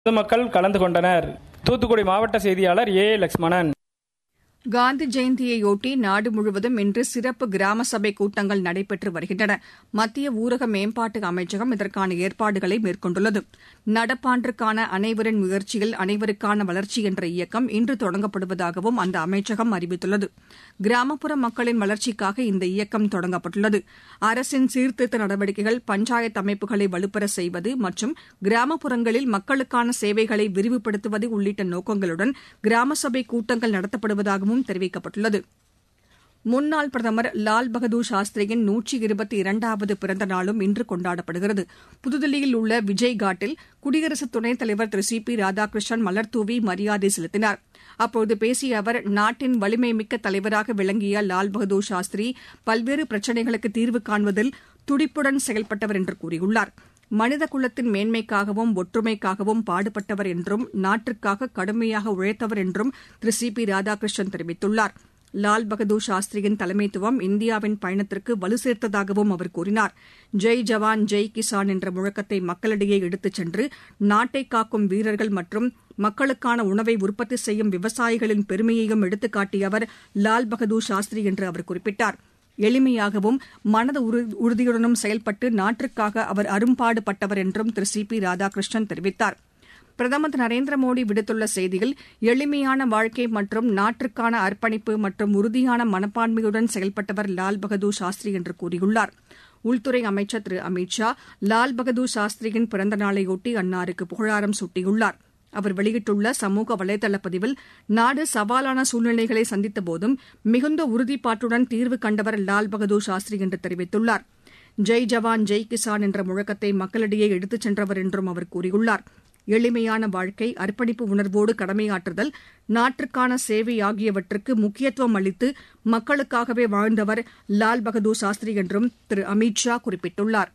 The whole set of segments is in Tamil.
பொதுமக்கள் கலந்து கொண்டனர் தூத்துக்குடி மாவட்ட செய்தியாளர் ஏ லட்சுமணன் காந்தி ஜெயந்தியையொட்டி நாடு முழுவதும் இன்று சிறப்பு கிராம சபை கூட்டங்கள் நடைபெற்று வருகின்றன மத்திய ஊரக மேம்பாட்டு அமைச்சகம் இதற்கான ஏற்பாடுகளை மேற்கொண்டுள்ளது நடப்பாண்டிற்கான அனைவரின் முயற்சியில் அனைவருக்கான வளர்ச்சி என்ற இயக்கம் இன்று தொடங்கப்படுவதாகவும் அந்த அமைச்சகம் அறிவித்துள்ளது கிராமப்புற மக்களின் வளர்ச்சிக்காக இந்த இயக்கம் தொடங்கப்பட்டுள்ளது அரசின் சீர்திருத்த நடவடிக்கைகள் பஞ்சாயத்து அமைப்புகளை வலுப்பெற செய்வது மற்றும் கிராமப்புறங்களில் மக்களுக்கான சேவைகளை விரிவுபடுத்துவது உள்ளிட்ட நோக்கங்களுடன் கிராம சபை கூட்டங்கள் நடத்தப்படுவதாகவும் தெரிவிக்கப்பட்டுள்ளது முன்னாள் பிரதமர் லால் பகதூர் சாஸ்திரியின் நூற்றி இருபத்தி இரண்டாவது பிறந்த நாளும் இன்று கொண்டாடப்படுகிறது புதுதில்லியில் உள்ள விஜய் காட்டில் குடியரசு துணைத் தலைவர் திரு சி பி ராதாகிருஷ்ணன் மலர்தூவி மரியாதை செலுத்தினார் அப்போது பேசிய அவர் நாட்டின் வலிமைமிக்க தலைவராக விளங்கிய லால் பகதூர் சாஸ்திரி பல்வேறு பிரச்சினைகளுக்கு தீர்வு காண்பதில் துடிப்புடன் செயல்பட்டவர் என்று கூறியுள்ளார் மனித குலத்தின் மேன்மைக்காகவும் ஒற்றுமைக்காகவும் பாடுபட்டவர் என்றும் நாட்டிற்காக கடுமையாக உழைத்தவர் என்றும் திரு சி பி ராதாகிருஷ்ணன் தெரிவித்துள்ளார் லால் பகதூர் சாஸ்திரியின் தலைமைத்துவம் இந்தியாவின் பயணத்திற்கு வலு சேர்த்ததாகவும் அவர் கூறினார் ஜெய் ஜவான் ஜெய் கிசான் என்ற முழக்கத்தை மக்களிடையே எடுத்துச் சென்று நாட்டை காக்கும் வீரர்கள் மற்றும் மக்களுக்கான உணவை உற்பத்தி செய்யும் விவசாயிகளின் பெருமையையும் எடுத்துக்காட்டிய அவர் லால் பகதூர் சாஸ்திரி என்று அவர் குறிப்பிட்டார் எளிமையாகவும் மனத உறுதியுடனும் செயல்பட்டு நாட்டிற்காக அவர் அரும்பாடுபட்டவர் என்றும் திரு சி பி ராதாகிருஷ்ணன் தெரிவித்தார் பிரதமர் திரு நரேந்திர மோடி விடுத்துள்ள செய்தியில் எளிமையான வாழ்க்கை மற்றும் நாட்டிற்கான அர்ப்பணிப்பு மற்றும் உறுதியான மனப்பான்மையுடன் செயல்பட்டவர் லால் பகதூர் சாஸ்திரி என்று கூறியுள்ளார் உள்துறை அமைச்சர் திரு அமித் ஷா லால் பகதூர் சாஸ்திரியின் பிறந்த நாளையொட்டி அன்னாருக்கு புகழாரம் சூட்டியுள்ளார் அவர் வெளியிட்டுள்ள சமூக வலைதள பதிவில் நாடு சவாலான சூழ்நிலைகளை சந்தித்தபோதும் மிகுந்த உறுதிப்பாட்டுடன் தீர்வு கண்டவர் லால் பகதூர் சாஸ்திரி என்று தெரிவித்துள்ளார் ஜெய் ஜவான் ஜெய் கிசான் என்ற முழக்கத்தை மக்களிடையே எடுத்துச் சென்றவர் என்றும் அவர் கூறியுள்ளார் எளிமையான வாழ்க்கை அர்ப்பணிப்பு உணர்வோடு கடமையாற்றுதல் நாட்டிற்கான சேவை ஆகியவற்றுக்கு முக்கியத்துவம் அளித்து மக்களுக்காகவே வாழ்ந்தவர் லால் பகதூர் சாஸ்திரி என்றும் திரு அமித் ஷா குறிப்பிட்டுள்ளார்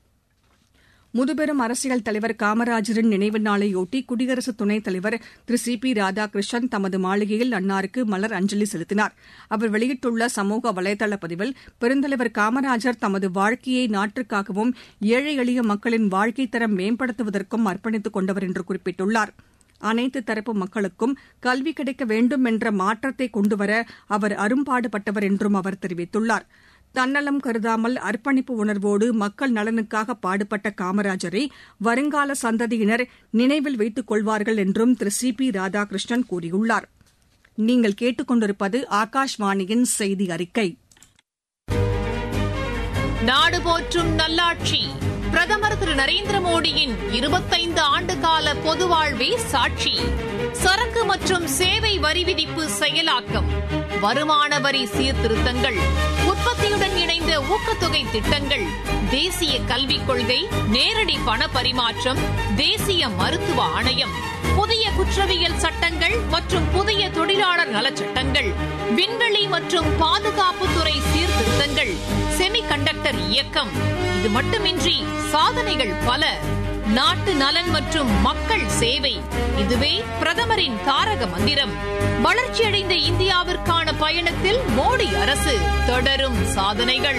முதுபெரும் அரசியல் தலைவர் காமராஜரின் நினைவு நாளையொட்டி குடியரசு துணைத் தலைவர் திரு சி பி ராதாகிருஷ்ணன் தமது மாளிகையில் அன்னாருக்கு மலர் அஞ்சலி செலுத்தினார் அவர் வெளியிட்டுள்ள சமூக வலைதள பதிவில் பெருந்தலைவர் காமராஜர் தமது வாழ்க்கையை நாட்டிற்காகவும் ஏழை எளிய மக்களின் வாழ்க்கைத் தரம் மேம்படுத்துவதற்கும் அர்ப்பணித்துக் கொண்டவர் என்று குறிப்பிட்டுள்ளார் அனைத்து தரப்பு மக்களுக்கும் கல்வி கிடைக்க வேண்டும் என்ற மாற்றத்தை கொண்டுவர அவர் அரும்பாடுபட்டவர் என்றும் அவர் தெரிவித்துள்ளார் தன்னலம் கருதாமல் அர்ப்பணிப்பு உணர்வோடு மக்கள் நலனுக்காக பாடுபட்ட காமராஜரை வருங்கால சந்ததியினர் நினைவில் வைத்துக் கொள்வார்கள் என்றும் திரு சி பி ராதாகிருஷ்ணன் கூறியுள்ளார் நீங்கள் கேட்டுக்கொண்டிருப்பது ஆகாஷ்வாணியின் செய்தி அறிக்கை நாடு போற்றும் நல்லாட்சி பிரதமர் திரு நரேந்திர மோடியின் இருபத்தைந்து ஆண்டு கால பொது வாழ்வே சாட்சி சரக்கு மற்றும் சேவை வரி விதிப்பு செயலாக்கம் வருமான வரி சீர்திருத்தங்கள் உற்பத்தியுடன் இணைந்த ஊக்கத்தொகை திட்டங்கள் தேசிய கல்விக் கொள்கை நேரடி பண பரிமாற்றம் தேசிய மருத்துவ ஆணையம் புதிய குற்றவியல் சட்டங்கள் மற்றும் புதிய தொழிலாளர் நலச்சட்டங்கள் விண்வெளி மற்றும் பாதுகாப்புத்துறை சீர்திருத்தங்கள் செமி கண்டக்டர் இயக்கம் இது மட்டுமின்றி சாதனைகள் பல நாட்டு நலன் மற்றும் மக்கள் சேவை இதுவே பிரதமரின் தாரக மந்திரம் வளர்ச்சியடைந்த இந்தியாவிற்கான பயணத்தில் மோடி அரசு தொடரும் சாதனைகள்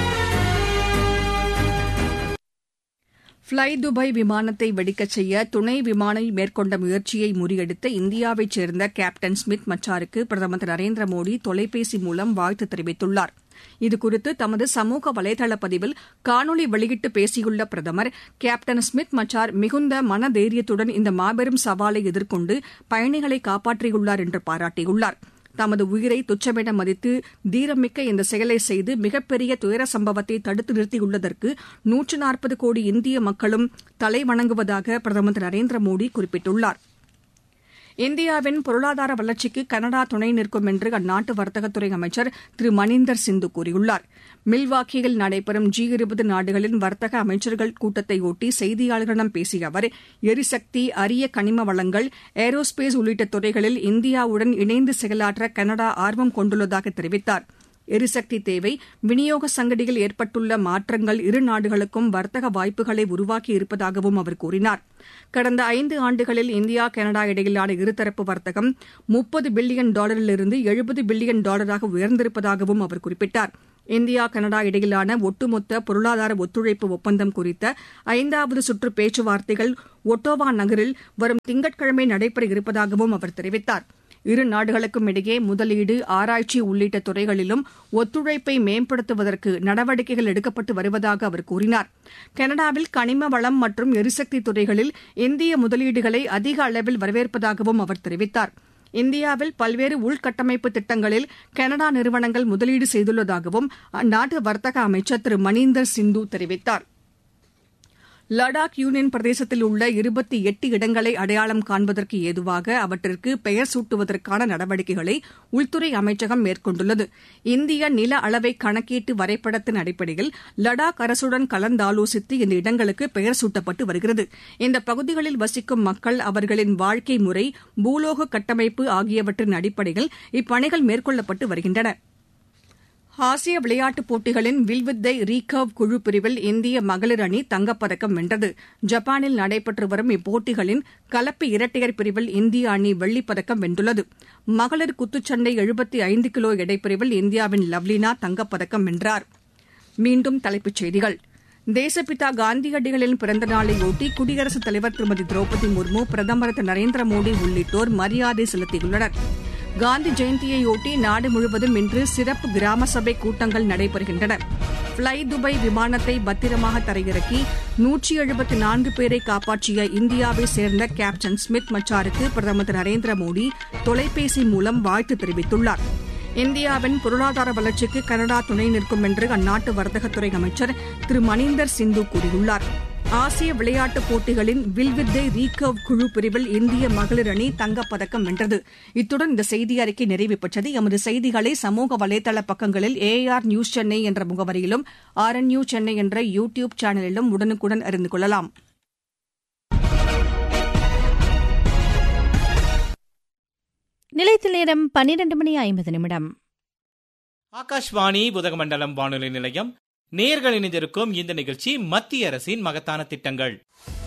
ஃப்ளை துபாய் விமானத்தை வெடிக்கச் செய்ய துணை விமானி மேற்கொண்ட முயற்சியை முறியடித்த இந்தியாவைச் சேர்ந்த கேப்டன் ஸ்மித் மச்சாருக்கு பிரதமர் திரு நரேந்திர மோடி தொலைபேசி மூலம் வாழ்த்து தெரிவித்துள்ளார் இதுகுறித்து தமது சமூக வலைதள பதிவில் காணொலி வெளியிட்டு பேசியுள்ள பிரதமர் கேப்டன் ஸ்மித் மச்சார் மிகுந்த மனதைரியத்துடன் இந்த மாபெரும் சவாலை எதிர்கொண்டு பயணிகளை காப்பாற்றியுள்ளார் என்று பாராட்டியுள்ளார் தமது உயிரை துச்சமென மதித்து தீரமிக்க இந்த செயலை செய்து மிகப்பெரிய துயர சம்பவத்தை தடுத்து நிறுத்தியுள்ளதற்கு நூற்று நாற்பது கோடி இந்திய மக்களும் தலை வணங்குவதாக பிரதமர் திரு நரேந்திர மோடி குறிப்பிட்டுள்ளார் இந்தியாவின் பொருளாதார வளர்ச்சிக்கு கனடா துணை நிற்கும் என்று அந்நாட்டு வர்த்தகத்துறை அமைச்சர் திரு மணீந்தர் சிந்து கூறியுள்ளார் மில்வாக்கியில் நடைபெறும் ஜி இருபது நாடுகளின் வர்த்தக அமைச்சர்கள் கூட்டத்தையொட்டி செய்தியாளர்களிடம் பேசிய அவர் எரிசக்தி அரிய கனிம வளங்கள் ஏரோஸ்பேஸ் உள்ளிட்ட துறைகளில் இந்தியாவுடன் இணைந்து செயலாற்ற கனடா ஆர்வம் கொண்டுள்ளதாக தெரிவித்தார் எரிசக்தி தேவை விநியோக சங்கடியில் ஏற்பட்டுள்ள மாற்றங்கள் இரு நாடுகளுக்கும் வர்த்தக வாய்ப்புகளை உருவாக்கி இருப்பதாகவும் அவர் கூறினார் கடந்த ஐந்து ஆண்டுகளில் இந்தியா கனடா இடையிலான இருதரப்பு வர்த்தகம் முப்பது பில்லியன் டாலரிலிருந்து எழுபது பில்லியன் டாலராக உயர்ந்திருப்பதாகவும் அவர் குறிப்பிட்டார் இந்தியா கனடா இடையிலான ஒட்டுமொத்த பொருளாதார ஒத்துழைப்பு ஒப்பந்தம் குறித்த ஐந்தாவது சுற்று பேச்சுவார்த்தைகள் ஒட்டோவா நகரில் வரும் திங்கட்கிழமை நடைபெற இருப்பதாகவும் அவர் தெரிவித்தார் இரு நாடுகளுக்கும் இடையே முதலீடு ஆராய்ச்சி உள்ளிட்ட துறைகளிலும் ஒத்துழைப்பை மேம்படுத்துவதற்கு நடவடிக்கைகள் எடுக்கப்பட்டு வருவதாக அவர் கூறினார் கனடாவில் கனிம வளம் மற்றும் எரிசக்தி துறைகளில் இந்திய முதலீடுகளை அதிக அளவில் வரவேற்பதாகவும் அவர் தெரிவித்தார் இந்தியாவில் பல்வேறு உள்கட்டமைப்பு திட்டங்களில் கனடா நிறுவனங்கள் முதலீடு செய்துள்ளதாகவும் அந்நாட்டு வர்த்தக அமைச்சர் திரு மணீந்தர் சிந்து தெரிவித்தார் லடாக் யூனியன் பிரதேசத்தில் உள்ள இருபத்தி எட்டு இடங்களை அடையாளம் காண்பதற்கு ஏதுவாக அவற்றிற்கு பெயர் சூட்டுவதற்கான நடவடிக்கைகளை உள்துறை அமைச்சகம் மேற்கொண்டுள்ளது இந்திய நில அளவை கணக்கீட்டு வரைபடத்தின் அடிப்படையில் லடாக் அரசுடன் கலந்தாலோசித்து இந்த இடங்களுக்கு பெயர் சூட்டப்பட்டு வருகிறது இந்த பகுதிகளில் வசிக்கும் மக்கள் அவர்களின் வாழ்க்கை முறை பூலோக கட்டமைப்பு ஆகியவற்றின் அடிப்படையில் இப்பணிகள் மேற்கொள்ளப்பட்டு வருகின்றன ஆசிய விளையாட்டுப் போட்டிகளின் வில்வித்தை ரீகர்வ் குழு பிரிவில் இந்திய மகளிர் அணி தங்கப்பதக்கம் வென்றது ஜப்பானில் நடைபெற்று வரும் இப்போட்டிகளின் கலப்பு இரட்டையர் பிரிவில் இந்திய அணி வெள்ளிப்பதக்கம் வென்றுள்ளது மகளிர் குத்துச்சண்டை எழுபத்தி ஐந்து கிலோ எடைப்பிரிவில் இந்தியாவின் லவ்லினா தங்கப்பதக்கம் வென்றார் மீண்டும் தலைப்புச் செய்திகள் தேசப்பிதா காந்தியடிகளின் பிறந்த நாளையொட்டி குடியரசுத் தலைவர் திருமதி திரௌபதி முர்மு பிரதமர் திரு நரேந்திர மோடி உள்ளிட்டோர் மரியாதை செலுத்தியுள்ளனா் காந்தி ஜெயந்தியையொட்டி நாடு முழுவதும் இன்று சிறப்பு கிராம சபை கூட்டங்கள் நடைபெறுகின்றன ஃப்ளை துபாய் விமானத்தை பத்திரமாக தரையிறக்கி நூற்றி எழுபத்தி நான்கு பேரை காப்பாற்றிய இந்தியாவை சேர்ந்த கேப்டன் ஸ்மித் மச்சாருக்கு பிரதமர் திரு நரேந்திர மோடி தொலைபேசி மூலம் வாழ்த்து தெரிவித்துள்ளார் இந்தியாவின் பொருளாதார வளர்ச்சிக்கு கனடா துணை நிற்கும் என்று அந்நாட்டு வர்த்தகத்துறை அமைச்சர் திரு மணீந்தர் சிந்து கூறியுள்ளார் ஆசிய விளையாட்டுப் போட்டிகளின் வில்வித்தை ரீகர்வ் குழு பிரிவில் இந்திய மகளிர் அணி தங்கப்பதக்கம் வென்றது இத்துடன் இந்த செய்தி அறிக்கை நிறைவு பெற்றது எமது செய்திகளை சமூக வலைதள பக்கங்களில் ஏஆர் நியூஸ் சென்னை என்ற முகவரியிலும் ஆர் என் நியூ சென்னை என்ற யூ டியூப் சேனலிலும் உடனுக்குடன் அறிந்து கொள்ளலாம் நிலையத்தில் நேரம் பன்னிரண்டு மணி ஐம்பது நிமிடம் ஆகாஷ்வாணி புதகமண்டலம் வானொலி நிலையம் நேர்கள் இணைந்திருக்கும் இந்த நிகழ்ச்சி மத்திய அரசின் மகத்தான திட்டங்கள்